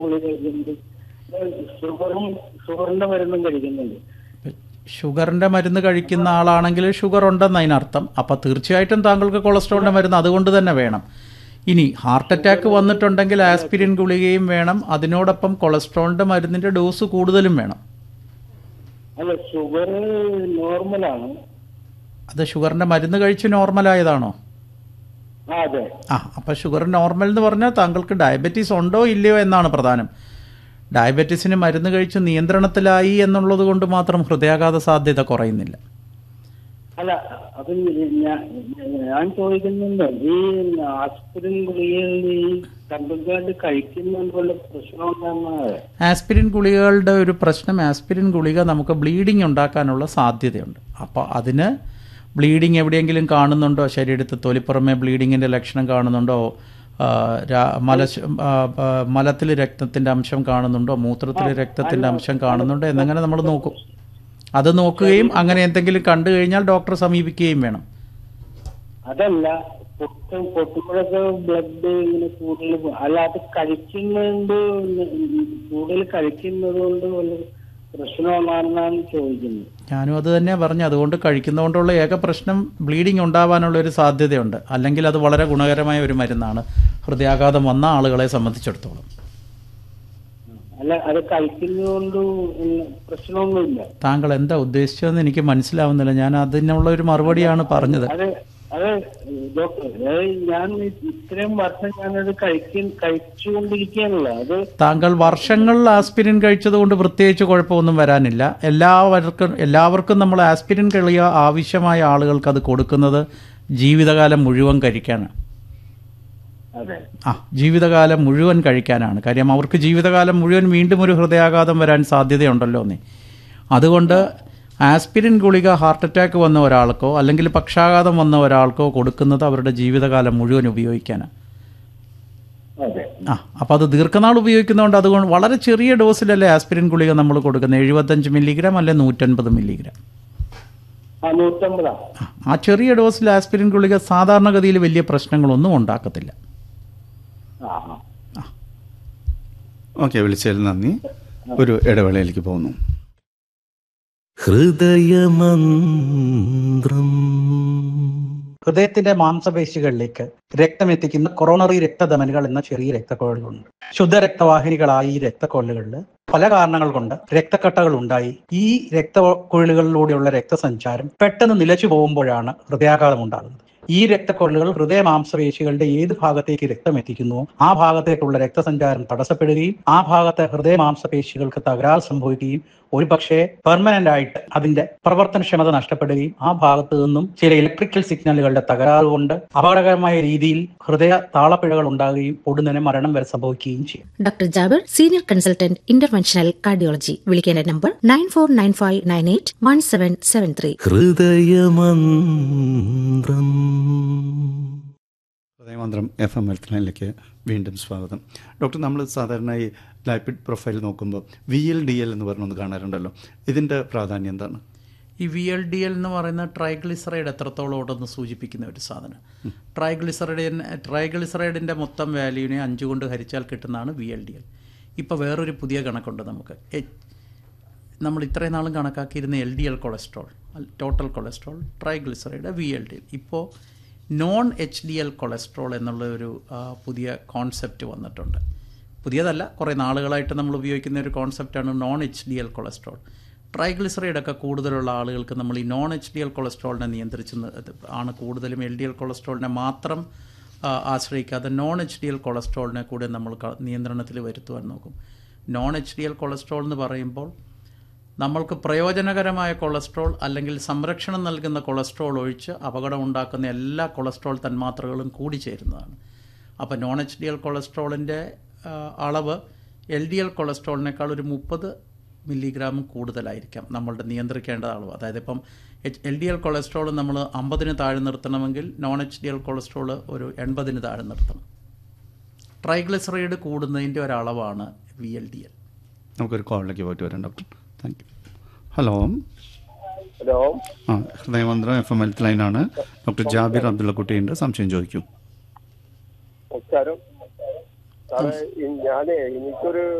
ഗുളിക കഴിക്കുന്നുണ്ട് ഷുഗറും ഷുഗറിന്റെ മരുന്നും കഴിക്കുന്നുണ്ട് ഷുഗറിന്റെ മരുന്ന് കഴിക്കുന്ന ആളാണെങ്കിൽ ഷുഗർ ഉണ്ടെന്ന് അതിനർത്ഥം അപ്പം തീർച്ചയായിട്ടും താങ്കൾക്ക് കൊളസ്ട്രോളിന്റെ മരുന്ന് അതുകൊണ്ട് തന്നെ വേണം ഇനി ഹാർട്ട് അറ്റാക്ക് വന്നിട്ടുണ്ടെങ്കിൽ ആസ്പിരിൻ ഗുളികയും വേണം അതിനോടൊപ്പം കൊളസ്ട്രോളിന്റെ മരുന്നിന്റെ ഡോസ് കൂടുതലും വേണം അല്ല ഷുഗർ നോർമലാണ് അത് ഷുഗറിന്റെ മരുന്ന് കഴിച്ച് നോർമലായതാണോ ആ അതെ ആ അപ്പം ഷുഗർ നോർമൽ എന്ന് പറഞ്ഞാൽ താങ്കൾക്ക് ഡയബറ്റീസ് ഉണ്ടോ ഇല്ലയോ എന്നാണ് പ്രധാനം ഡയബറ്റീസിന് മരുന്ന് കഴിച്ച് നിയന്ത്രണത്തിലായി എന്നുള്ളത് കൊണ്ട് മാത്രം ഹൃദയാഘാത സാധ്യത കുറയുന്നില്ല അല്ല അപ്പൊ ഞാൻ ഞാൻ ചോദിക്കുന്നുണ്ട് ഈ ആസ്പിരിൻ ഗുളികയിൽ ഈ കണ്ടുകാണ്ട് കഴിക്കുന്നതുകൊണ്ട് വല്ല പ്രശ്നമുണ്ടെന്നാണ് ആസ്പിരിൻ ഗുളികകളുടെ ഒരു പ്രശ്നം ആസ്പിരിൻ ഗുളിക നമുക്ക് ബ്ലീഡിംഗ് ഉണ്ടാക്കാനുള്ള സാധ്യതയുണ്ട് അപ്പോൾ അതിന് ബ്ലീഡിംഗ് എവിടെയെങ്കിലും കാണുന്നുണ്ടോ ശരീരത്തിൽ തൊലിപ്പുറമെ ബ്ലീഡിങ്ങിൻ്റെ ലക്ഷണം കാണുന്നുണ്ടോ ആ, രാ- മല മലത്തിൽ രക്തത്തിൻ്റെ അംശം കാണുന്നുണ്ടോ മൂത്രത്തിൽ രക്തത്തിൻ്റെ അംശം കാണുന്നുണ്ടോ എന്നങ്ങനെ നമ്മൾ നോക്കും അത് നോക്കുകയും അങ്ങനെ എന്തെങ്കിലും കണ്ടു കഴിഞ്ഞാൽ ഡോക്ടറെ സമീപിക്കുകയും വേണം അതല്ല പൊട്ടും പൊട്ടുമ്പോഴൊക്കെ ബ്ലഡ് ഇങ്ങനെ കൂടുതൽ പോ- അല്ല അത് കഴിക്കുന്നുണ്ട് കൂടുതൽ കഴിക്കുന്നത് കൊണ്ട് വല്ല പ്രശ്നമാണെന്നാണ് ചോദിക്കുന്നത് ഞാനും അത് തന്നെ പറഞ്ഞു അതുകൊണ്ട് കഴിക്കുന്നതുകൊണ്ടുള്ള ഏക പ്രശ്നം ബ്ലീഡിംഗ് ഉണ്ടാവാനുള്ള ഒരു സാധ്യതയുണ്ട് അല്ലെങ്കിൽ അത് വളരെ ഗുണകരമായ ഒരു മരുന്നാണ് ഹൃദയാഘാതം വന്ന ആളുകളെ സംബന്ധിച്ചിടത്തോളം അല്ല അത് കഴിക്കുന്നതുകൊണ്ട് പ്രശ്നമൊന്നുമില്ല താങ്കൾ എന്താ ഉദ്ദേശിച്ചതെന്ന് എനിക്ക് മനസ്സിലാവുന്നില്ല ഞാൻ അതിനുള്ള ഒരു മറുപടിയാണ് പറഞ്ഞത് അത് അത് ഡോക്ടർ അത് ഞാൻ ഇത്രയും വർഷം ഞാനത് കഴിക്കും കഴിച്ചുകൊണ്ടിരിക്കുകയാണല്ലോ അത് താങ്കൾ വർഷങ്ങളിൽ ആസ്പിരിൻ കഴിച്ചതുകൊണ്ട് പ്രത്യേകിച്ച് കുഴപ്പമൊന്നും വരാനില്ല എല്ലാവർക്കും എല്ലാവർക്കും നമ്മൾ ആസ്പിരിൻ കളിയ ആവശ്യമായ ആളുകൾക്ക് അത് കൊടുക്കുന്നത് ജീവിതകാലം മുഴുവൻ കഴിക്കാനാണ് അതെ ആ ജീവിതകാലം മുഴുവൻ കഴിക്കാനാണ് കാര്യം അവർക്ക് ജീവിതകാലം മുഴുവൻ വീണ്ടും ഒരു ഹൃദയാഘാതം വരാൻ സാധ്യതയുണ്ടല്ലോ എന്നേ അതുകൊണ്ട് ആസ്പിരിൻ ഗുളിക ഹാർട്ട് അറ്റാക്ക് വന്ന ഒരാൾക്കോ അല്ലെങ്കിൽ പക്ഷാഘാതം വന്ന ഒരാൾക്കോ കൊടുക്കുന്നത് അവരുടെ ജീവിതകാലം മുഴുവൻ ഉപയോഗിക്കാനാണ് അതെ ആ അപ്പോൾ അത് ദീർഘനാൾ ഉപയോഗിക്കുന്നതുകൊണ്ട് അതുകൊണ്ട് വളരെ ചെറിയ ഡോസിലല്ലേ ആസ്പിരിൻ ഗുളിക നമ്മൾ കൊടുക്കുന്നത് എഴുപത്തഞ്ച് മില്ലിഗ്രാം അല്ലെ നൂറ്റൻപത് മില്ലിഗ്രാം ആ നൂറ്റമ്പതാ ആ, ആ ചെറിയ ഡോസിൽ ആസ്പിരിൻ ഗുളിക സാധാരണഗതിയിൽ വലിയ പ്രശ്നങ്ങളൊന്നും ഉണ്ടാക്കത്തില്ല ആ ആ ഓക്കെ വിളിച്ചതിൽ നന്ദി ഒരു ഇടവേളയിലേക്ക് പോകുന്നു ഹൃദയമന്ത്രം ഹൃദയത്തിന്റെ മാംസപേശികളിലേക്ക് രക്തമെത്തിക്കുന്ന കൊറോണറി രക്തധമനികൾ എന്ന ചെറിയ രക്തക്കുഴലുകളുണ്ട് ശുദ്ധരക്തവാഹിനികളായ ഈ രക്തക്കുഴലുകളിൽ പല കാരണങ്ങൾ കൊണ്ട് രക്തക്കട്ടകൾ ഉണ്ടായി ഈ രക്തക്കുഴലുകളിലൂടെയുള്ള രക്തസഞ്ചാരം പെട്ടെന്ന് നിലച്ചു പോകുമ്പോഴാണ് ഹൃദയാഘാതം ഉണ്ടാകുന്നത് ഈ രക്തക്കുഴലുകൾ ഹൃദയ മാംസപേശികളുടെ ഏത് ഭാഗത്തേക്ക് രക്തം എത്തിക്കുന്നുവോ ആ ഭാഗത്തേക്കുള്ള രക്തസഞ്ചാരം തടസ്സപ്പെടുകയും ആ ഭാഗത്തെ ഹൃദയ മാംസപേശികൾക്ക് തകരാറ് സംഭവിക്കുകയും ഒരുപക്ഷെ പെർമനന്റ് ആയിട്ട് അതിന്റെ പ്രവർത്തനക്ഷമത നഷ്ടപ്പെടുകയും ആ ഭാഗത്ത് നിന്നും ചില ഇലക്ട്രിക്കൽ സിഗ്നലുകളുടെ തകരാറ് കൊണ്ട് അപകടകരമായ രീതിയിൽ ഹൃദയ താളപ്പിഴകൾ ഉണ്ടാകുകയും ഉടനെ മരണം വരെ സംഭവിക്കുകയും ചെയ്യും doctor Jabir senior consultant interventional cardiology വിളിക്കേണ്ട number nine four nine five nine eight one seven seven three Hridayamantram Hridayamantram F M health ലൈനിലേക്ക് വീണ്ടും സ്വാഗതം ഡോക്ടർ നമ്മൾ സാധാരണ ഈ ലൈപ്പിഡ് പ്രൊഫൈൽ നോക്കുമ്പോൾ വി എൽ ഡി എൽ എന്ന് പറഞ്ഞൊന്ന് കാണാറുണ്ടല്ലോ ഇതിൻ്റെ പ്രാധാന്യം എന്താണ് ഈ വി എൽ ഡി എൽ എന്ന് പറയുന്ന ട്രൈഗ്ലിസറൈഡ് എത്രത്തോളം ഉണ്ടെന്ന് സൂചിപ്പിക്കുന്ന ഒരു സാധനം ട്രൈഗ്ലിസറൈഡിൻ ട്രൈഗ്ലിസറൈഡിൻ്റെ മൊത്തം വാല്യൂവിനെ അഞ്ച് കൊണ്ട് ഹരിച്ചാൽ കിട്ടുന്നതാണ് വി എൽ ഡി എൽ ഇപ്പോൾ വേറൊരു പുതിയ കണക്കുണ്ട് നമുക്ക് എ- നമ്മൾ ഇത്രയും നാളും കണക്കാക്കിയിരുന്ന L D L cholesterol total cholesterol triglyceride V L D L ഇപ്പോൾ non H D L cholesterol എന്നുള്ള ഒരു ആ, പുതിയ കോൺസെപ്റ്റ് വന്നിട്ടുണ്ട് പുതിയതല്ല കുറേ നാളുകളായിട്ട് നമ്മൾ ഉപയോഗിക്കുന്ന ഒരു കോൺസെപ്റ്റാണ് non H D L cholesterol triglyceride ഒക്കെ കൂടുതലുള്ള ആളുകൾക്ക് നമ്മൾ ഈ നോൺ എച്ച് ഡി എൽ കൊളസ്ട്രോളിനെ നിയന്ത്രിച്ച് നി- ഇത് ആണ് കൂടുതലും എൽ ഡി എൽ കൊളസ്ട്രോളിനെ മാത്രം ആ, ആശ്രയിക്കാതെ നോൺ എച്ച് ഡി എൽ കൊളസ്ട്രോളിനെ കൂടെ നമ്മൾ ക- നിയന്ത്രണത്തിൽ വരുത്തുവാൻ നോക്കും non H D L cholesterol എന്ന് പറയുമ്പോൾ നമ്മൾക്ക് പ്രയോജനകരമായ കൊളസ്ട്രോൾ അല്ലെങ്കിൽ സംരക്ഷണം നൽകുന്ന കൊളസ്ട്രോൾ ഒഴിച്ച് അപകടം ഉണ്ടാക്കുന്ന എല്ലാ കൊളസ്ട്രോൾ തന്മാത്രകളും കൂടി ചേരുന്നതാണ് അപ്പോൾ നോൺ എച്ച് ഡി എൽ കൊളസ്ട്രോളിൻ്റെ അളവ് എൽ ഡി എൽ കൊളസ്ട്രോളിനേക്കാൾ ഒരു മുപ്പത് മില്ലിഗ്രാം കൂടുതലായിരിക്കാം നമ്മളുടെ നിയന്ത്രിക്കേണ്ട അളവ് അതായത് ഇപ്പം എൽ ഡി എൽ കൊളസ്ട്രോൾ നമ്മൾ അമ്പതിന് താഴെ നിർത്തണമെങ്കിൽ non H D L cholesterol ഒരു എൺപതിന് താഴെ നിർത്തണം ട്രൈഗ്ലിസറൈഡ് കൂടുന്നതിൻ്റെ ഒരളവാണ് വി എൽ ഡി എൽ നമുക്കൊരു കോളിലേക്ക് പോയിട്ട് വരാം doctor thank you hello hello ആ ഹൃദയമന്ത്രം എഫ് എം ഹെൽത്ത് ലൈനാണ് ഡോക്ടർ ജാബിർ അബ്ദുള്ള കുട്ടിയുണ്ട് സംശയം ചോദിക്കൂ നമസ്കാരം സാറേ ഈ ഞാനേ എനിക്കൊരു